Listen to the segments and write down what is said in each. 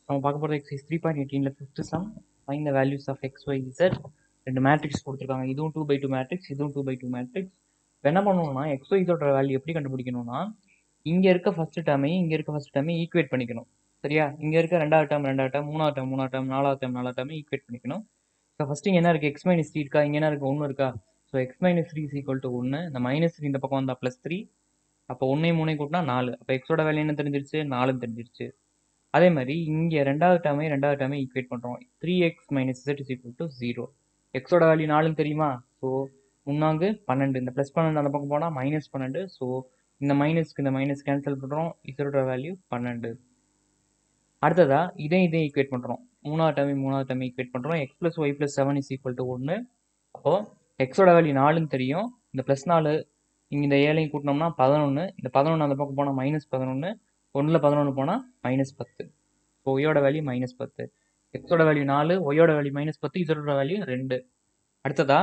நம்ம பார்க்க போகிற எக்ஸைஸ் த்ரீ பாயிண்ட் எயிட்டீனில் fifth sum find the values of X Y Z ரெண்டு மேட்ரிக்ஸ் கொடுத்துருக்காங்க இதுவும் டூ பை டூ மேட்ரிக்ஸ் இதுவும் டூ பை டூ மேட்ரிக்ஸ் இப்போ என்ன பண்ணணும்னா எக்ஸ் ஒய் இதோட வேல்யூ எப்படி கண்டுபிடிக்கணும்னா இங்கே இருக்க ஃபர்ஸ்ட் டேர்மையும் இங்கே இருக்க ஃபர்ஸ்ட் டேர்மையும் ஈக்குவேட் பண்ணிக்கணும் சரியா இங்கே இருக்க ரெண்டாவது டேர்ம் ரெண்டாவது டேர்ம் மூணாவது டேர்ம் மூணாவது டேர்ம் நாலாவது டேர்ம் நாலாவது டேர்ம் ஈக்குவேட் பண்ணிக்கணும் ஸோ ஃபஸ்ட்டு இங்கே என்ன இருக்குது எக்ஸ் மைனஸ் த்ரீ இருக்கா இங்கே என்ன இருக்குது ஒன்று இருக்கா so X minus three is equal to ஒன்று இந்த மைனஸ் த்ரீ இந்த பக்கம் வந்தால் ப்ளஸ் த்ரீ அப்போ ஒன்றையும் மூணையும் கூட்டினா நாலு அப்போ எக்ஸோட வேல்யூ என்ன தெரிஞ்சிருச்சு நாலுன்னு தெரிஞ்சிருச்சு அதே மாதிரி இங்கே ரெண்டாவது டேர்மே ரெண்டாவது டேர்மே ஈக்குவேட் பண்ணுறோம் three X minus Z is equal to zero எக்ஸோட வேல்யூ நாலுன்னு தெரியுமா ஸோ முன்னாங்கு பன்னெண்டு இந்த ப்ளஸ் பன்னெண்டு அந்த பக்கம் போனால் மைனஸ் பன்னெண்டு ஸோ இந்த மைனஸ்க்கு இந்த மைனஸ் கேன்சல் பண்ணுறோம் இசரோட வேல்யூ பன்னெண்டு அடுத்ததா இதை இதை ஈக்குவேட் பண்ணுறோம் மூணாவது டேர்மே மூணாவது டேர்மே ஈக்குவேட் பண்ணுறோம் X plus Y plus seven is equal to ஒன்று அப்போது எக்ஸோட வேல்யூ நாலுன்னு தெரியும் இந்த ப்ளஸ் நாலு இங்கே இந்த ஏழையும் கூட்டினோம்னா பதினொன்று இந்த பதினொன்று அந்த பக்கம் போனால் மைனஸ் பதினொன்று ஒன்றில் பதினொன்று போனால் மைனஸ் பத்து ஸோ ஒய்யோட வேல்யூ மைனஸ் பத்து எக்ஸோட வேல்யூ நாலு ஒய்யோட வேல்யூ மைனஸ் பத்து இதோட வேல்யூ ரெண்டு அடுத்ததா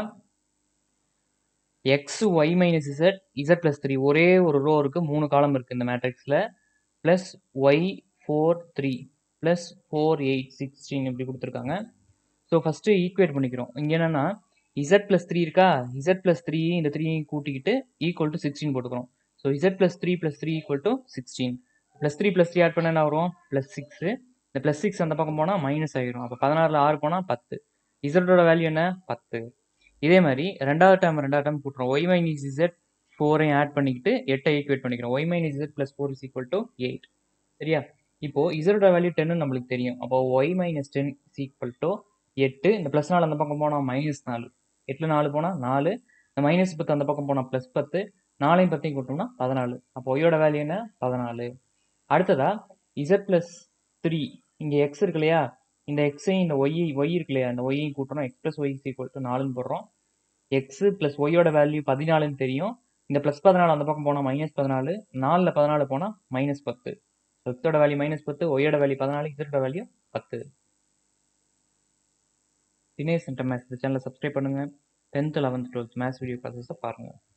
X Y minus Z Z plus three ஒரே ஒரு ரோ இருக்குது மூணு காலம் இருக்குது இந்த மேட்ரிக்ஸில் plus Y four three plus four eight sixteen இப்படி கொடுத்துருக்காங்க ஸோ ஃபஸ்ட்டு ஈக்குவேட் பண்ணிக்கிறோம் இங்கே என்னென்னா இசட் ப்ளஸ் த்ரீ இருக்கா இசட் ப்ளஸ் த்ரீ இந்த த்ரீயும் கூட்டிக்கிட்டு ஈக்குவல் டு சிக்ஸ்டீன் போட்டுக்கிறோம் so Z plus three plus three equal to sixteen plus three plus three add பண்ண என்ன வரும் ப்ளஸ் சிக்ஸு இந்த ப்ளஸ் சிக்ஸ் அந்த பக்கம் போனால் மைனஸ் ஆகிரும் அப்போ பதினாறில் ஆறு போனால் பத்து இசட்டோட வேல்யூ என்ன பத்து இதே மாதிரி ரெண்டாவது டைம் ரெண்டாவது டைம் கூட்டுறோம் ஒய் மைனஸ் இசட் ஃபோரையும் ஆட் பண்ணிக்கிட்டு எட்டை ஈக்குவேட் பண்ணிக்கிறோம் Y minus Z plus four is equal to eight சரியா இப்போ இசரோட வேல்யூ டென்னு நம்மளுக்கு தெரியும் அப்போ Y minus ten is equal to எட்டு இந்த ப்ளஸ் நாலு அந்த பக்கம் போனால் மைனஸ் நாலு எட்டில் நாலு போனால் நாலு இந்த மைனஸ் பத்து அந்த பக்கம் போனால் ப்ளஸ் பத்து நாலையும் பத்தையும் கூட்டோம்னா பதினாலு அப்போ ஒய்யோட வேல்யூ என்ன பதினாலு அடுத்ததா இசட் ப்ளஸ் த்ரீ இங்கே எக்ஸ் இருக்கு இல்லையா இந்த எக்ஸையும் இந்த ஒய் ஒய் இருக்கு இல்லையா இந்த ஒய்யையும் கூட்டணும் X plus Y equal to நாலுன்னு போடுறோம் எக்ஸ் ப்ளஸ் ஒய்யோட வேல்யூ பதினாலுன்னு தெரியும் இந்த ப்ளஸ் பதினாலு அந்த பக்கம் போனால் மைனஸ் பதினாலு நாலில் பதினாலு போனால் மைனஸ் பத்து எக்ஸோட வேல்யூ மைனஸ் பத்து ஒய்யோட வேல்யூ பதினாலு இசட்டோட வேல்யூ பத்து தினேஷ் சென்டர் மேத்ஸ் இந்த சேனலை சப்ஸ்கிரைப் பண்ணுங்கள் tenth eleventh twelfth maths video கிளாஸஸை பாருங்கள்